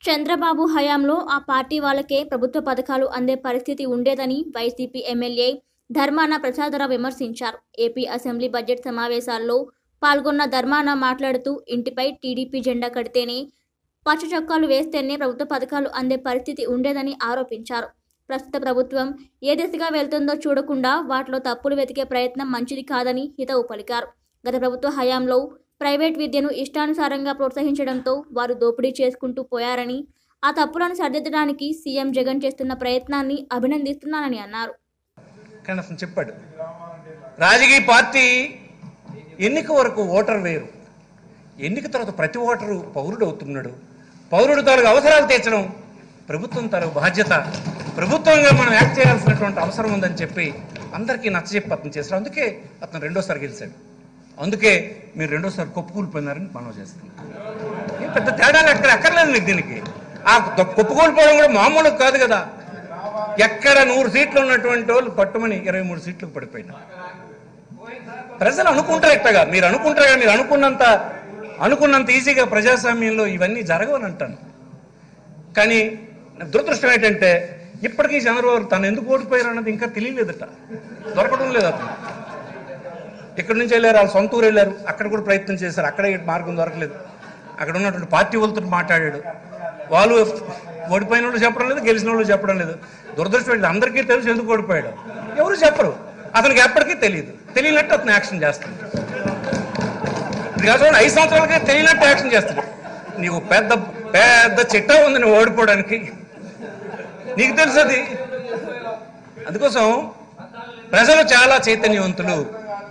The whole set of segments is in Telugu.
చంద్రబాబు హయాంలో ఆ పార్టీ వాళ్ళకే ప్రభుత్వ పథకాలు అందే పరిస్థితి ఉండేదని వైసీపీ ఎమ్మెల్యే ధర్మాన ప్రసాదర విమర్శించారు ఏపీ అసెంబ్లీ బడ్జెట్ సమావేశాల్లో పాల్గొన్న ధర్మాన మాట్లాడుతూ ఇంటిపై టీడీపీ జెండా కడితేనే పచ్చ చొక్కాలు వేస్తేనే ప్రభుత్వ పథకాలు అందే పరిస్థితి ఉండేదని ఆరోపించారు ప్రస్తుత ప్రభుత్వం ఏ దిశగా వెళ్తుందో చూడకుండా వాటిలో తప్పులు వెతికే ప్రయత్నం మంచిది కాదని హితవు పలికారు గత ప్రభుత్వ హయాంలో ప్రైవేట్ విద్యను ఇష్టానుసారంగా ప్రోత్సహించడంతో వారు దోపిడీ చేసుకుంటూ పోయారని ఆ తప్పులను సరిదిద్దడానికి సీఎం జగన్ చేస్తున్న ప్రయత్నాన్ని అభినందిస్తున్నానని అన్నారు కానీ అతను చెప్పాడు రాజకీయ పార్టీ ఎన్నిక వరకు ఓటర్ వేరు ఎన్నిక తర్వాత ప్రతి ఓటరు పౌరుడు అవుతున్నాడు పౌరుడు తాలూకు అవసరాలు తీర్చడం ప్రభుత్వం తాలూకు బాధ్యత ప్రభుత్వంగా మనం యాక్ట్ చేయాల్సినటువంటి అవసరం ఉందని చెప్పి అందరికీ నచ్చజెప్పి అతను చేశారు అందుకే అతను రెండోసారి గెలిచాడు అందుకే మీరు రెండోసారి కొప్పుకూలిపోయినారని మనం చేస్తున్నాం ఏం పెద్ద తేడాలు ఎక్కడ ఎక్కర్లేదు నీకు దీనికి ఆ కొప్పుకూలిపోవడం కూడా మామూలు కాదు కదా ఎక్కడ నూరు సీట్లు ఉన్నటువంటి వాళ్ళు పట్టుమని ఇరవై మూడు సీట్లకు పడిపోయినారు ప్రజలు అనుకుంటారు ఇట్టగా మీరు అనుకుంటారు మీరు అనుకున్నంత అనుకున్నంత ఈజీగా ప్రజాస్వామ్యంలో ఇవన్నీ జరగవని అంటాను కానీ దురదృష్టం ఏంటంటే ఇప్పటికీ చంద్రబాబు తను ఎందుకు ఓడిపోయారు అన్నది ఇంకా తెలియలేదట దొరకడం లేదు అతను ఇక్కడి నుంచి వెళ్ళారు వాళ్ళు సొంత ఊరు వెళ్ళారు అక్కడ కూడా ప్రయత్నం చేశారు అక్కడ ఈ మార్గం దొరకలేదు అక్కడ ఉన్నటువంటి పార్టీ వాళ్ళతో మాట్లాడాడు వాళ్ళు ఓడిపోయిన వాళ్ళు చెప్పడం లేదు గెలిచిన వాళ్ళు చెప్పడం లేదు దురదృష్టం ఏంటి అందరికీ తెలుసు ఎందుకు ఓడిపోయాడు ఎవరు చెప్పరు అతనికి ఎప్పటికీ తెలియదు తెలియనట్టు అతను యాక్షన్ చేస్తాడు ఇది కాదు చూడండి, ఐదు సంవత్సరాలకే తెలియనట్టు యాక్షన్ చేస్తాడు నీకు పెద్ద పెద్ద చిట్టా ఉంది నువ్వు ఓడిపోవడానికి నీకు తెలుసు అది అందుకోసం ప్రజలు చాలా చైతన్యవంతులు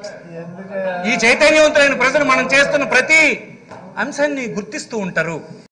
ఈ చైతన్యవంతులైన ప్రజలు మనం చేస్తున్న ప్రతి అంశాన్ని గుర్తిస్తూ ఉంటారు